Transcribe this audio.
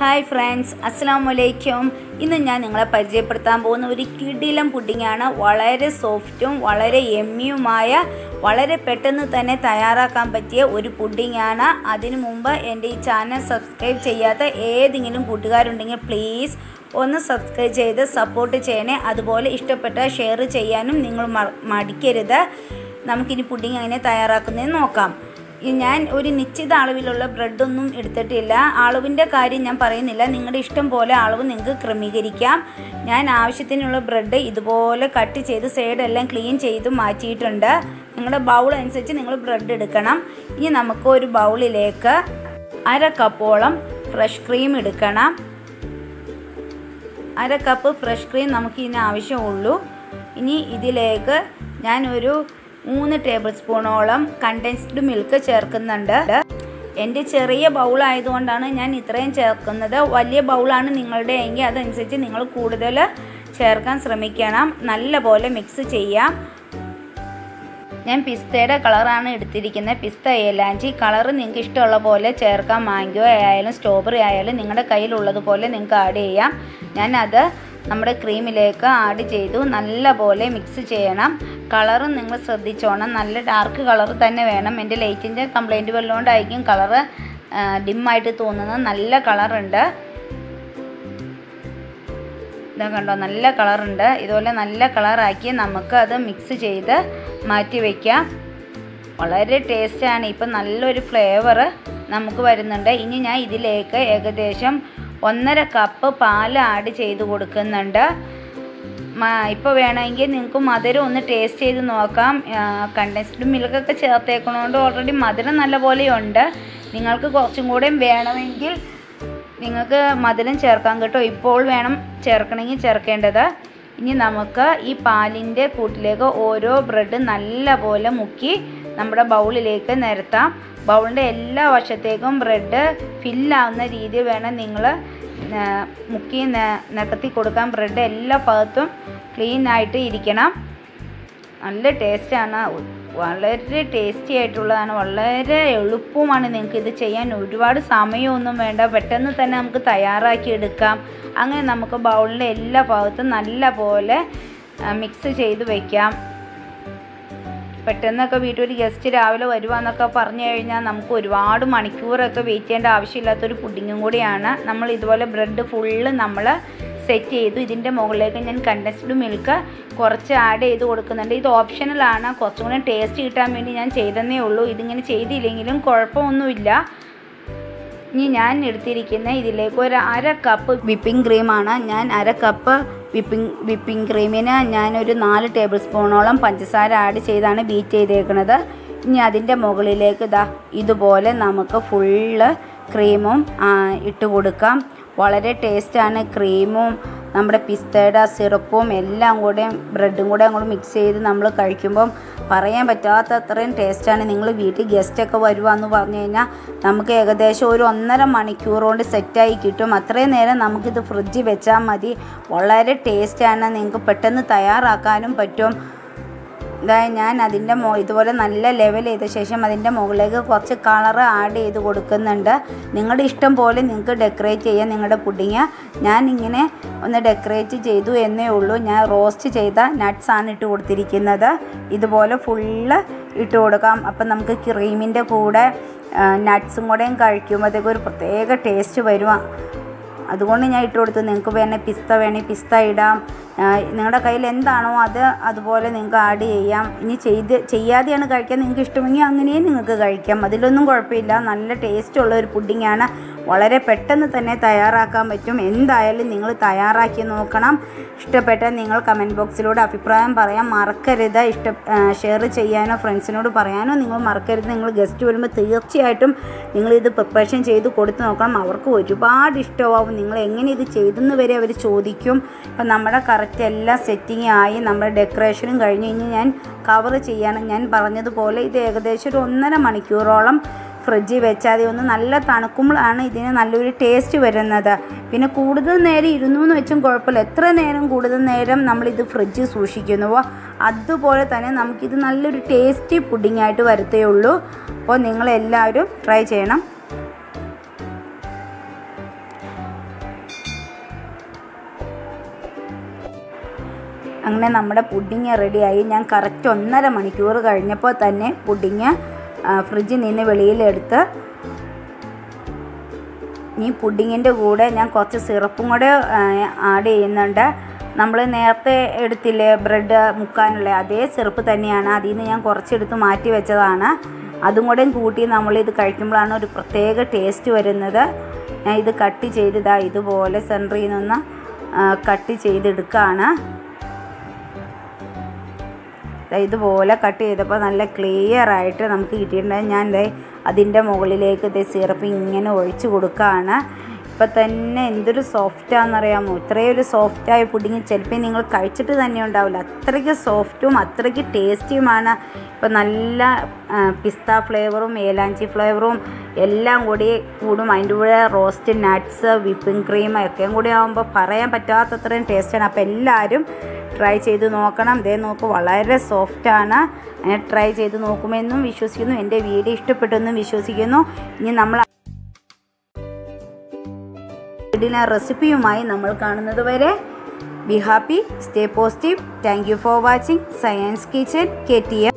hi friends അസ്സാം വലൈക്കും ഇന്ന് ഞാൻ നിങ്ങളെ പരിചയപ്പെടുത്താൻ പോകുന്ന ഒരു കിടിലം പുഡിങ്ങാണ് വളരെ സോഫ്റ്റും വളരെ എമ്മിയുമായ വളരെ പെട്ടെന്ന് തന്നെ തയ്യാറാക്കാൻ പറ്റിയ ഒരു പുഡിങ്ങാണ് അതിനു മുമ്പ് എൻ്റെ ഈ ചാനൽ സബ്സ്ക്രൈബ് ചെയ്യാത്ത ഏതെങ്കിലും കൂട്ടുകാരുണ്ടെങ്കിൽ പ്ലീസ് ഒന്ന് സബ്സ്ക്രൈബ് ചെയ്ത് സപ്പോർട്ട് ചെയ്യണേ അതുപോലെ ഇഷ്ടപ്പെട്ട ഷെയർ ചെയ്യാനും നിങ്ങൾ മ- മടിക്കരുത് നമുക്കിനി പുഡിങ് എങ്ങനെ തയ്യാറാക്കുന്നതെന്ന് നോക്കാം ഈ ഞാൻ ഒരു നിശ്ചിത അളവിലുള്ള ബ്രെഡൊന്നും എടുത്തിട്ടില്ല അളവിൻ്റെ കാര്യം ഞാൻ പറയുന്നില്ല നിങ്ങളുടെ ഇഷ്ടം പോലെ അളവ് നിങ്ങൾക്ക് ക്രമീകരിക്കാം ഞാൻ ആവശ്യത്തിനുള്ള ബ്രെഡ് ഇതുപോലെ കട്ട് ചെയ്ത് സൈഡെല്ലാം ക്ലീൻ ചെയ്ത് മാറ്റിയിട്ടുണ്ട് നിങ്ങളുടെ ബൗൾ അനുസരിച്ച് നിങ്ങൾ ബ്രെഡ് എടുക്കണം ഇനി നമുക്ക് ഒരു ബൗളിലേക്ക് അര കപ്പോളം ഫ്രഷ് ക്രീം എടുക്കണം അര കപ്പ് ഫ്രഷ് ക്രീം നമുക്ക് ഇതിന് ആവശ്യമുള്ളൂ ഇനി ഇതിലേക്ക് ഞാനൊരു മൂന്ന് ടേബിൾ സ്പൂണോളം കണ്ടൻസ്ഡ് മിൽക്ക് ചേർക്കുന്നുണ്ട് എൻ്റെ ചെറിയ ബൗളായതുകൊണ്ടാണ് ഞാൻ ഇത്രയും ചേർക്കുന്നത് വലിയ ബൗളാണ് നിങ്ങളുടെ എങ്കിൽ അതനുസരിച്ച് നിങ്ങൾ കൂടുതൽ ചേർക്കാൻ ശ്രമിക്കണം നല്ലപോലെ മിക്സ് ചെയ്യാം ഞാൻ പിസ്തയുടെ കളറാണ് എടുത്തിരിക്കുന്നത് പിസ്ത ഏലാഞ്ചി കളറ് നിങ്ങൾക്ക് ഇഷ്ടമുള്ള പോലെ ചേർക്കാം മാംഗോ ആയാലും സ്ട്രോബെറി ആയാലും നിങ്ങളുടെ കയ്യിലുള്ളതുപോലെ നിങ്ങൾക്ക് ആഡ് ചെയ്യാം ഞാനത് നമ്മുടെ ക്രീമിലേക്ക് ആഡ് ചെയ്തു നല്ല പോലെ മിക്സ് ചെയ്യണം കളറ് നിങ്ങൾ ശ്രദ്ധിച്ചോണം നല്ല ഡാർക്ക് കളർ തന്നെ വേണം എൻ്റെ ലൈറ്റിൻ്റെ കംപ്ലൈൻറ്റ് വല്ലതുകൊണ്ടായിരിക്കും കളറ് ഡിമ്മായിട്ട് തോന്നുന്നത് നല്ല കളറുണ്ട് ഇതാ കണ്ടോ നല്ല കളറുണ്ട് ഇതുപോലെ നല്ല കളറാക്കി നമുക്ക് അത് മിക്സ് ചെയ്ത് മാറ്റി വയ്ക്കാം വളരെ ടേസ്റ്റാണ് ഇപ്പം നല്ലൊരു ഫ്ലേവർ നമുക്ക് വരുന്നുണ്ട് ഇനി ഞാൻ ഇതിലേക്ക് ഏകദേശം ഒന്നര കപ്പ് പാൽ ആഡ് ചെയ്ത് കൊടുക്കുന്നുണ്ട് ഇപ്പോൾ വേണമെങ്കിൽ നിങ്ങൾക്ക് മധുരം ഒന്ന് ടേസ്റ്റ് ചെയ്ത് നോക്കാം കണ്ടൻസ്ഡ് മിൽക്കൊക്കെ ചേർത്തേക്കണോണ്ട് ഓൾറെഡി മധുരം നല്ലപോലെ ഉണ്ട് നിങ്ങൾക്ക് കുറച്ചും കൂടെ വേണമെങ്കിൽ നിങ്ങൾക്ക് മധുരം ചേർക്കാൻ കേട്ടോ ഇപ്പോൾ വേണം ചേർക്കണമെങ്കിൽ ചേർക്കേണ്ടത് ഇനി നമുക്ക് ഈ പാലിൻ്റെ കൂട്ടിലേക്ക് ഓരോ ബ്രെഡ് നല്ല പോലെ മുക്കി നമ്മുടെ ബൗളിലേക്ക് നിരത്താം ബൗളിൻ്റെ എല്ലാ വശത്തേക്കും ബ്രെഡ് ഫില്ലാവുന്ന രീതിയിൽ വേണം നിങ്ങൾ മുക്കി ന- നികത്തി കൊടുക്കാൻ ബ്രെഡ് എല്ലാ ഭാഗത്തും ക്ലീൻ ആയിട്ട് ഇരിക്കണം നല്ല ടേസ്റ്റാണ് വളരെ ടേസ്റ്റി ആയിട്ടുള്ളതാണ് വളരെ എളുപ്പവുമാണ് നിങ്ങൾക്ക് ഇത് ചെയ്യാൻ ഒരുപാട് സമയമൊന്നും വേണ്ട പെട്ടെന്ന് തന്നെ നമുക്ക് തയ്യാറാക്കി എടുക്കാം അങ്ങനെ നമുക്ക് ബൗളിൻ്റെ എല്ലാ ഭാഗത്തും നല്ല പോലെ മിക്സ് ചെയ്ത് വയ്ക്കാം പെട്ടെന്നൊക്കെ വീട്ടിൽ ഒരു ഗസ്റ്റ് രാവിലെ വരുവാന്നൊക്കെ പറഞ്ഞു കഴിഞ്ഞാൽ നമുക്ക് ഒരുപാട് മണിക്കൂറൊക്കെ വെയിറ്റ് ചെയ്യേണ്ട ആവശ്യമില്ലാത്തൊരു പുഡിങ്ങും കൂടിയാണ് നമ്മൾ ഇതുപോലെ ബ്രെഡ് ഫുള്ള് നമ്മൾ സെറ്റ് ചെയ്തു ഇതിൻ്റെ മുകളിലേക്ക് ഞാൻ കണ്ടൻസ്ഡ് മിൽക്ക് കുറച്ച് ആഡ് ചെയ്ത് കൊടുക്കുന്നുണ്ട് ഇത് ഓപ്ഷണലാണ് കുറച്ചും കൂടി ടേസ്റ്റ് കിട്ടാൻ വേണ്ടി ഞാൻ ചെയ്തെന്നേ ഉള്ളൂ ഇതിങ്ങനെ ചെയ്തില്ലെങ്കിലും കുഴപ്പമൊന്നുമില്ല ഇനി ഞാൻ എടുത്തിരിക്കുന്ന ഇതിലേക്ക് ഒരു അര കപ്പ് വിപ്പിംഗ് ക്രീമാണ് ഞാൻ അര കപ്പ് വിപ്പിംഗ് വിപ്പിംഗ് ക്രീമിന് ഞാനൊരു നാല് ടേബിൾ സ്പൂണോളം പഞ്ചസാര ആഡ് ചെയ്താണ് ബീറ്റ് ചെയ്തേക്കുന്നത് ഇനി അതിൻ്റെ മുകളിലേക്ക് ഇതാ ഇതുപോലെ നമുക്ക് ഫുള്ള് ക്രീമും ആ, ഇട്ട് കൊടുക്കാം വളരെ ടേസ്റ്റാണ് ക്രീമും നമ്മുടെ പിസ്തയുടെ സിറപ്പും എല്ലാം കൂടെ ബ്രെഡും കൂടെ അങ്ങോട്ട് മിക്സ് ചെയ്ത് നമ്മൾ കഴിക്കുമ്പം പറയാൻ പറ്റാത്ത അത്രയും ടേസ്റ്റാണ് നിങ്ങൾ വീട്ടിൽ ഗസ്റ്റൊക്കെ വരുവാന്ന് പറഞ്ഞു കഴിഞ്ഞാൽ നമുക്ക് ഏകദേശം ഒരു ഒന്നര മണിക്കൂർ കൊണ്ട് സെറ്റായി കിട്ടും അത്രയും നേരം നമുക്കിത് ഫ്രിഡ്ജിൽ വെച്ചാൽ മതി വളരെ ടേസ്റ്റാണ് നിങ്ങൾക്ക് പെട്ടെന്ന് തയ്യാറാക്കാനും പറ്റും ഇതായി ഞാൻ അതിൻ്റെ മോ ഇതുപോലെ നല്ല ലെവൽ ചെയ്ത ശേഷം അതിൻ്റെ മുകളിലേക്ക് കുറച്ച് കളർ ആഡ് ചെയ്ത് കൊടുക്കുന്നുണ്ട് നിങ്ങളുടെ ഇഷ്ടം പോലെ നിങ്ങൾക്ക് ഡെക്കറേറ്റ് ചെയ്യാം നിങ്ങളുടെ പുഡിങ് ഞാൻ ഇങ്ങനെ ഒന്ന് ഡെക്കറേറ്റ് ചെയ്തു എന്നേ ഉള്ളൂ ഞാൻ റോസ്റ്റ് ചെയ്ത nuts ആണ് ഇട്ട് കൊടുത്തിരിക്കുന്നത് ഇതുപോലെ ഫുള്ള് ഇട്ട് കൊടുക്കാം അപ്പം നമുക്ക് ക്രീമിൻ്റെ കൂടെ നട്ട്സും കൂടെയും കഴിക്കുമ്പോഴത്തേക്ക് ഒരു പ്രത്യേക ടേസ്റ്റ് വരും അതുകൊണ്ട് ഞാൻ ഇട്ട് കൊടുത്തു നിങ്ങൾക്ക് വേണേൽ പിസ്ത വേണേൽ പിസ്ത ഇടാം ആ, നിങ്ങളുടെ കയ്യിൽ എന്താണോ അത് അതുപോലെ നിങ്ങൾക്ക് ആഡ് ചെയ്യാം ഇനി ചെയ്ത് ചെയ്യാതെയാണ് കഴിക്കാൻ നിങ്ങൾക്ക് ഇഷ്ടമെങ്കിൽ അങ്ങനെയും നിങ്ങൾക്ക് കഴിക്കാം അതിലൊന്നും കുഴപ്പമില്ല നല്ല ടേസ്റ്റുള്ള ഒരു പുഡിങ്ങാണ് വളരെ പെട്ടെന്ന് തന്നെ തയ്യാറാക്കാൻ പറ്റും എന്തായാലും നിങ്ങൾ തയ്യാറാക്കി നോക്കണം ഇഷ്ടപ്പെട്ടാൽ നിങ്ങൾ കമൻറ്റ് ബോക്സിലൂടെ അഭിപ്രായം പറയാൻ മറക്കരുത് ഇഷ്ട ഷെയർ ചെയ്യാനോ ഫ്രണ്ട്സിനോട് പറയാനോ നിങ്ങൾ മറക്കരുത് നിങ്ങൾ ഗസ്റ്റ് വരുമ്പോൾ തീർച്ചയായിട്ടും നിങ്ങളിത് പ്രിപ്പറേഷൻ ചെയ്ത് കൊടുത്ത് നോക്കണം അവർക്ക് ഒരുപാട് ഇഷ്ടമാവും നിങ്ങൾ എങ്ങനെ ഇത് ചെയ്തെന്ന് വരെ അവർ ചോദിക്കും അപ്പം നമ്മുടെ കറക്റ്റ് എല്ലാം സെറ്റിംഗ് ആയി നമ്മുടെ ഡെക്കറേഷനും കഴിഞ്ഞ് കഴിഞ്ഞ് ഞാൻ കവർ ചെയ്യാണ് ഞാൻ പറഞ്ഞതുപോലെ ഇത് ഏകദേശം ഒരു ഒന്നര മണിക്കൂറോളം ഫ്രിഡ്ജിൽ വെച്ചാൽ ഒന്ന് നല്ല തണുക്കുമ്പോഴാണ് ഇതിന് നല്ലൊരു ടേസ്റ്റ് വരുന്നത് പിന്നെ കൂടുതൽ നേരം ഇരുന്നു എന്ന് വെച്ചും കുഴപ്പമില്ല എത്ര നേരം കൂടുതൽ നേരം നമ്മളിത് ഫ്രിഡ്ജിൽ സൂക്ഷിക്കുന്നുവോ അതുപോലെ തന്നെ നമുക്കിത് നല്ലൊരു ടേസ്റ്റി പുഡിങ്ങായിട്ട് വരത്തേ ഉള്ളൂ അപ്പോൾ നിങ്ങളെല്ലാവരും ട്രൈ ചെയ്യണം അങ്ങനെ നമ്മുടെ പുഡിങ് റെഡിയായി ഞാൻ കറക്റ്റ് ഒന്നര മണിക്കൂർ കഴിഞ്ഞപ്പോൾ തന്നെ പുഡിങ് ഫ്രിഡ്ജിൽ നിന്ന് വെളിയിലെടുത്ത് ഈ പുഡിങ്ങിൻ്റെ കൂടെ ഞാൻ കുറച്ച് സിറപ്പും കൂടെ ആഡ് ചെയ്യുന്നുണ്ട് നമ്മൾ നേരത്തെ എടുത്തില്ലേ ബ്രെഡ് മുക്കാനുള്ള അതേ സിറപ്പ് തന്നെയാണ് അതിൽ നിന്ന് ഞാൻ കുറച്ചെടുത്ത് മാറ്റി വെച്ചതാണ് അതും കൂടെയും കൂട്ടി നമ്മളിത് കഴിക്കുമ്പോഴാണ് ഒരു പ്രത്യേക ടേസ്റ്റ് വരുന്നത് ഞാൻ ഇത് കട്ട് ചെയ്തിതാ ഇതുപോലെ സെൻറ്ററിൽ നിന്ന് കട്ട് ചെയ്തെടുക്കുകയാണ് ദേ ഇതുപോലെ കട്ട് ചെയ്തപ്പോൾ നല്ല ക്ലിയർ ആയിട്ട് നമുക്ക് കിട്ടിയിട്ടുണ്ട് ഞാൻ ദേ അതിൻ്റെ മുകളിലേക്ക് ദേ സിറപ്പ് ഇങ്ങനെ ഒഴിച്ച് കൊടുക്കുകയാണ് ഇപ്പം തന്നെ എന്തൊരു സോഫ്റ്റാണെന്നറിയാമോ ഇത്രയും ഒരു സോഫ്റ്റായ പുഡിങ് ചിലപ്പോൾ നിങ്ങൾ കഴിച്ചിട്ട് തന്നെ ഉണ്ടാവില്ല അത്രയ്ക്ക് സോഫ്റ്റും അത്രയ്ക്ക് ടേസ്റ്റിയുമാണ് ഇപ്പം നല്ല പിസ്ത ഫ്ലേവറും ഏലാഞ്ചി ഫ്ലേവറും എല്ലാം കൂടി കൂടും അതിൻ്റെ കൂടെ റോസ്റ്റ് നട്ട്സ് വിപ്പിംഗ് ക്രീം ഒക്കെയും കൂടി ആകുമ്പോൾ പറയാൻ പറ്റാത്തത്രയും ടേസ്റ്റാണ് അപ്പോൾ എല്ലാവരും ട്രൈ ചെയ്ത് നോക്കണം ഇതേ നോക്ക് വളരെ സോഫ്റ്റാണ് അങ്ങനെ ട്രൈ ചെയ്ത് നോക്കുമെന്നും വിശ്വസിക്കുന്നു എൻ്റെ വീഡിയോ ഇഷ്ടപ്പെട്ടെന്നും വിശ്വസിക്കുന്നു ഇനി നമ്മൾ ഇതിന റെസിപ്പിയുമായി നമ്മൾ കാണുന്നത് വരെ be happy stay positive thank you for watching science kitchen K T M